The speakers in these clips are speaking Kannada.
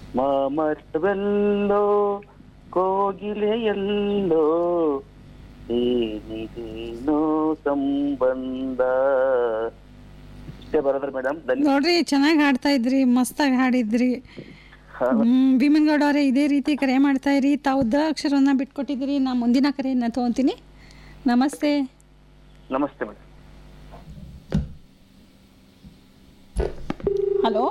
ಮಾಮರವೆಲ್ಲೋ ಕೋಗಿಲೆಯಲ್ಲೋ ಏನಿದೇನೋ ಸಂಬಂಧ ಇಷ್ಟೇ ಬರೋದ್ರ ಮೇಡಮ್ ಧನ್ಯ ನೋಡ್ರಿ ಚೆನ್ನಾಗಿ ಹಾಡ್ತಾ ಇದ್ರಿ ಮಸ್ತಾಗಿ ಹಾಡಿದ್ರಿ ಹ್ಮ್ ಭೀಮನ್ಗೌಡ ಅವರೇ ಇದೇ ರೀತಿ ಕರೆ ಮಾಡ್ತಾ ಇರಿ ತಾವು ದ ಅಕ್ಷರವನ್ನ ಬಿಟ್ಕೊಟ್ಟಿದ್ದೀರಿ ನಾ ಮುಂದಿನ ಕರೆಯನ್ನ ತಗೊಂತೀನಿ ನಮಸ್ತೆ ನಮಸ್ತೆ ಮೇಡಮ್ ಹಲೋ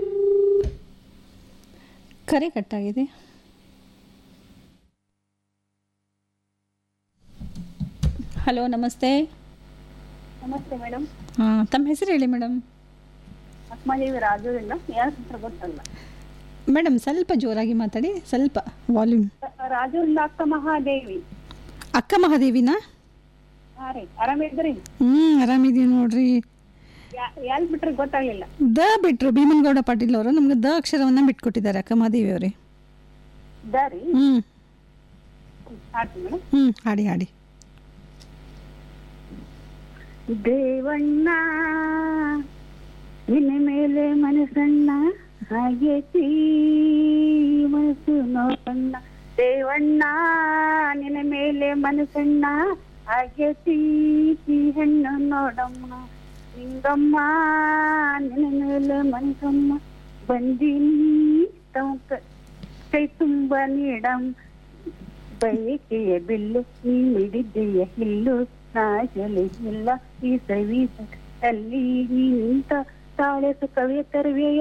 ಕರೆ ಕಟ್ಟಾಗಿದೆ ಹಲೋ ನಮಸ್ತೆ ನಮಸ್ತೆ ಮೇಡಮ್ ಹಾಂ ತಮ್ಮ ಹೆಸರು ಹೇಳಿ ಮೇಡಮ್ ಅಕ್ಮಾದೇವಿ ರಾಜೂರಿಂದ ಯಾರ ಹೆಸರು ಗೊತ್ತಲ್ಲ ಮೇಡಮ್ ಸ್ವಲ್ಪ ಜೋರಾಗಿ ಮಾತಾಡಿ ಸ್ವಲ್ಪ ವಾಲ್ಯೂಮ್ ರಾಜೂರಿಂದ ಅಕ್ಕ ಮಹಾದೇವಿ ಅಕ್ಕ ಮಹಾದೇವಿನಾ ಹಾ ರೀ ಆರಾಮಿದ್ರಿ ಹ್ಞೂ ಆರಾಮಿದೀವಿ ನೋಡ್ರಿ ಎಲ್ ಬಿಟ್ರಿ ಗೊತ್ತಾಗ್ಲಿಲ್ಲ ದ ಬಿಟ್ರು ಭೀಮನ್ಗೌಡ ಪಾಟೀಲ್ ಅವರು ನಮ್ಗೆ ದ ಅಕ್ಷರವನ್ನ ಬಿಟ್ಕೊಟ್ಟಿದ್ದಾರೆ ಅಕ್ಕ ಮಹಾದೇವಿ ಅವರೇ ದಾರಿ ಹ್ಞೂ ಆಯ್ತು ಮೇಡಮ್ ಹ್ಞೂ ಹಾಡಿ ಹಾಡಿ ದೇವಣ್ಣ ನಿನ್ನ ಮೇಲೆ ಮನಸ್ಸಣ್ಣ ಹಾಗೇತಿ ಮನಸ್ಸು ನೋಡಣ್ಣ ದೇವಣ್ಣ ನಿನ್ನ ಮೇಲೆ ಮನಸ್ಸಣ್ಣ ಹಾಗೇತಿ ಈ ಹೆಣ್ಣು ನೋಡಮ್ಮ ನಿಂಗಮ್ಮ ನಿನ್ನ ಮೇಲೆ ಮನಸ್ಸಮ್ಮ ಬಂದೀನಿ ತಮಕ ಕೈ ತುಂಬ ನೀಡಮ್ ಬಯಕೆಯ ಬಿಲ್ಲು ನೀ ಹಿಡಿದೆಯ ಹಿಲ್ಲು ನಾಜಲಿ ಇಲ್ಲ ಈ ಸವಿ ಅಲ್ಲಿ ನೀ ನಿಂತ ತಾಳೆ ಸುಖವೇ ತರುವೆಯ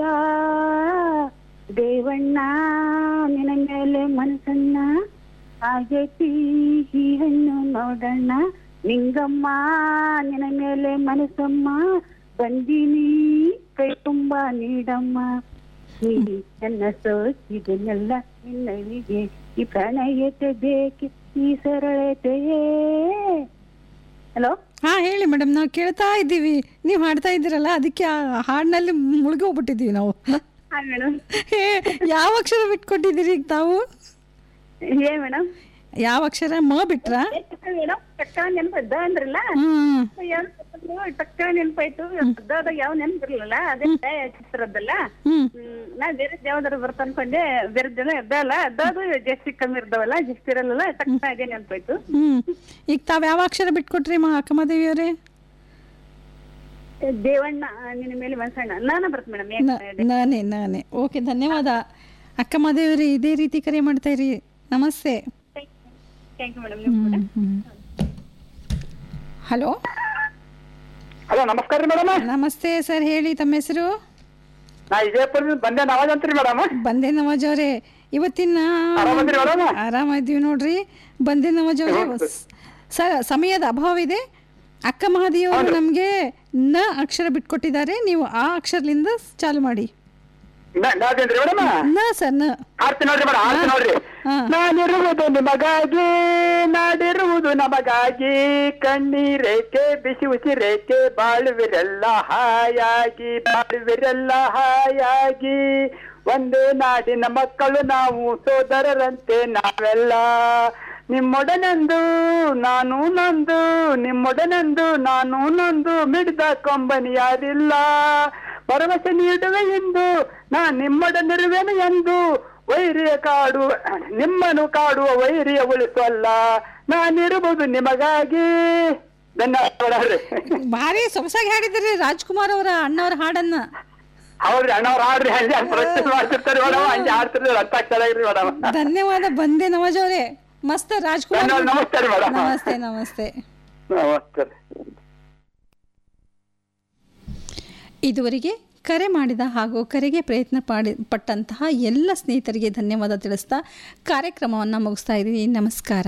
ದೇವಣ್ಣ ನಿನ್ನ ಮೇಲೆ ಮನಸ್ಸನ್ನ ಆಗೈತಿ ಈ ಹೆಣ್ಣು ನೋಡಣ್ಣ ನಿಂಗಮ್ಮ ನಿನ್ನ ಮೇಲೆ ಮನಸ್ಸಮ್ಮ ಬಂದೀನಿ ಕೈ ತುಂಬಾ ನೀಡಮ್ಮ ನೀ ನನ್ನ ಸೋಚಿದನೆಲ್ಲ ನಿನ್ನವಿಗೆ ಈ ಪ್ರಣಯತೆ ಬೇಕೆ ಈ ಸರಳತೆಯೇ ಹಲೋ ಹಾಂ ಹೇಳಿ ಮೇಡಮ್ ನಾವು ಕೇಳ್ತಾ ಇದ್ದೀವಿ ನೀವು ಹಾಡ್ತಾ ಇದ್ದೀರಲ್ಲ ಅದಕ್ಕೆ ಆ ಹಾಡಿನಲ್ಲಿ ಮುಳುಗಿ ಹೋಗ್ಬಿಟ್ಟಿದ್ದೀವಿ ನಾವು ಹಾ ಮೇಡಮ್ ಹೇ ಯಾವ ಅಕ್ಷರ ಬಿಟ್ಕೊಟ್ಟಿದ್ದೀರಿ ಈಗ ತಾವು ಏ ಮೇಡಮ್ ಯಾವ ಅಕ್ಷರ ಮ ಬಿಟ್ರಾ ಮೇಡಮ್ ಟಕ್ಕ ನೆನಪದ್ದ ಅಂದ್ರಲ್ಲ ಹ್ಮ್ ಯಾವ್ ಟಕ್ಕ ನೆನಪಾಯ್ತು ಅದಾಗ ಯಾವ ನೆನಪಿರ್ಲಿಲ್ಲ ಅದೇ ಚಿತ್ರದ್ದಲ್ಲ ಹ್ಮ್ ಹ್ಮ್, ನಾ ಬೇರೆ ಯಾವ್ದಾರ ಬರ್ತ ಅನ್ಕೊಂಡೆ ಬೇರೆ ಜನ ಎದ್ದಲ್ಲ ಅದಾದು ಜಾಸ್ತಿ ಕಮ್ಮಿ ಇರ್ತಾವಲ್ಲ ಜಾಸ್ತಿ ಇರಲ್ಲ ಟಕ್ಕ ಅದೇ ನೆನಪಾಯ್ತು ಹ್ಮ್ ಈಗ ತಾವ್ ಯಾವ ಅಕ್ಷರ ಬಿಟ್ಕೊಟ್ರಿ ಮಾ ಅಕ್ಕಮದೇವಿ ಅವರೇ ದೇವಣ್ಣ ನಿನ್ನ ಮೇಲೆ ಮನಸ್ಸಣ್ಣ ನಾನ ಬರ್ತ ಮೇಡಮ್ ನಾನೇ ನಾನೇ ಓಕೆ ಧನ್ಯವಾದ ಅಕ್ಕಮದೇವಿ ಇದೇ ರೀತಿ ಕರೆ ಮಾಡ್ತಾ ಇರಿ ನಮಸ್ತೆ ಥ್ಯಾಂಕ್ ಯು ಮೇಡಮ್ ನೀವು ಕೂಡ ಹಲೋ ಹಲೋ ನಮಸ್ಕಾರ ರೀ ಮೇಡಮ್ ನಮಸ್ತೆ ಸರ್ ಹೇಳಿ ತಮ್ಮ ಹೆಸರು ನಾ ವಿಜಯಪುರದಿಂದ ಬಂದೆ ನವಾಜ್ ಅಂತ್ರಿ ಮೇಡಮ್ ಬಂದೆ ನವಾಜ್ ಅವರೇ ಇವತ್ತಿನ ಆರಾಮದಿರಿ ಮೇಡಮ್ ಆರಾಮಿದ್ದೀವಿ ನೋಡ್ರಿ ಬಂದೆ ನವಾಜ್ ಅವರೇ ಸ ಸಮಯದ ಅಭಾವ ಇದೆ ಅಕ್ಕ ಮಹಾದೇವರು ನಮಗೆ ನ ಅಕ್ಷರ ಬಿಟ್ಕೊಟ್ಟಿದ್ದಾರೆ ನೀವು ಆ ಅಕ್ಷರದಿಂದ ಚಾಲು ಮಾಡಿ ನಾದೇನ್ರಿ ಮೇಡಮ್ ನ ಸರ್ ನ ಆಡ್ತೀನಿ ನೋಡ್ರಿ ಮೇಡಮ್ ಆಡ್ತೀನಿ ನೋಡ್ರಿ ಹಾ. ನಾನಿರುವುದು ನಿಮಗಾಗಿ ನಾಡಿರುವುದು ನಮಗಾಗಿ ಕಣ್ಣೀರೇಕೆ ಬಿಸಿ ಉಸಿರೇಕೆ ಬಾಳುವಿರೆಲ್ಲ ಹಾಯಾಗಿ ಬಾಳುವಿರೆಲ್ಲ ಹಾಯಾಗಿ ಒಂದೇ ನಾಡಿನ ಮಕ್ಕಳು ನಾವು ಸೋದರರಂತೆ ನಾವೆಲ್ಲ ನಿಮ್ಮೊಡನೆಂದು ನಾನು ನೊಂದು ನಿಮ್ಮೊಡನೆಂದು ನಾನು ನೊಂದು ಮಿಡಿದ ಕೊಂಬನಿ ಯಾರಿಲ್ಲ ಭರವಸೆ ನೀಡುವೆ ಎಂದು ನಾ ನಿಮ್ಮೊಡನಿರುವೆನು ಎಂದು ವೈರಿಯ ಕಾಡು ನಿಮ್ಮನ್ನು ಕಾಡುವ ವೈರಿಯ ಉಳಿಸಲ್ಲ ನಾನಿರುವುದು ನಿಮಗಾಗಿ ಧನ್ಯವಾದಗಳು ಭಾರಿ ಸೊಗಸಾಗಿ ಹಾಡಿದ್ರಿ ರಾಜ್ಕುಮಾರ್ ಅವರ ಅಣ್ಣವ್ರ ಹಾಡನ್ನ ಹೌದ್ರಿ ಅಣ್ಣವ್ರು ಆಡ್ರಿ ಹಂಗೆ ಪ್ರಶ್ನೆ ಮಾಡ್ತಿರ್ತಾರೆ ಮೇಡಮ್ ಹಂಗೆ ಆಡ್ತಿರ್ತಾರೆ ಅರ್ಥ ಆಗ್ತಾ ಇಲ್ರಿ ಮೇಡಮ್ ಧನ್ಯವಾದ ಬಂದೆ ನವಾಜ್ ಅವರೇ ಮಸ್ತ್ ರಾಜ್ಕುಮಾರ್ ಧನ್ಯವಾದ ನಮಸ್ತೆ ರೀ ಮೇಡಮ್ ನಮಸ್ತೆ ನಮಸ್ತೆ ನಮಸ್ತೆ ರೀ ಇದುವರೆಗೆ ಕರೆ ಮಾಡಿದ ಹಾಗೂ ಕರೆಗೆ ಪ್ರಯತ್ನ ಪಾಡಿ ಪಟ್ಟಂತಹ ಎಲ್ಲ ಸ್ನೇಹಿತರಿಗೆ ಧನ್ಯವಾದ ತಿಳಿಸ್ತಾ ಕಾರ್ಯಕ್ರಮವನ್ನು ಮುಗಿಸ್ತಾ ಇದ್ದೀವಿ ನಮಸ್ಕಾರ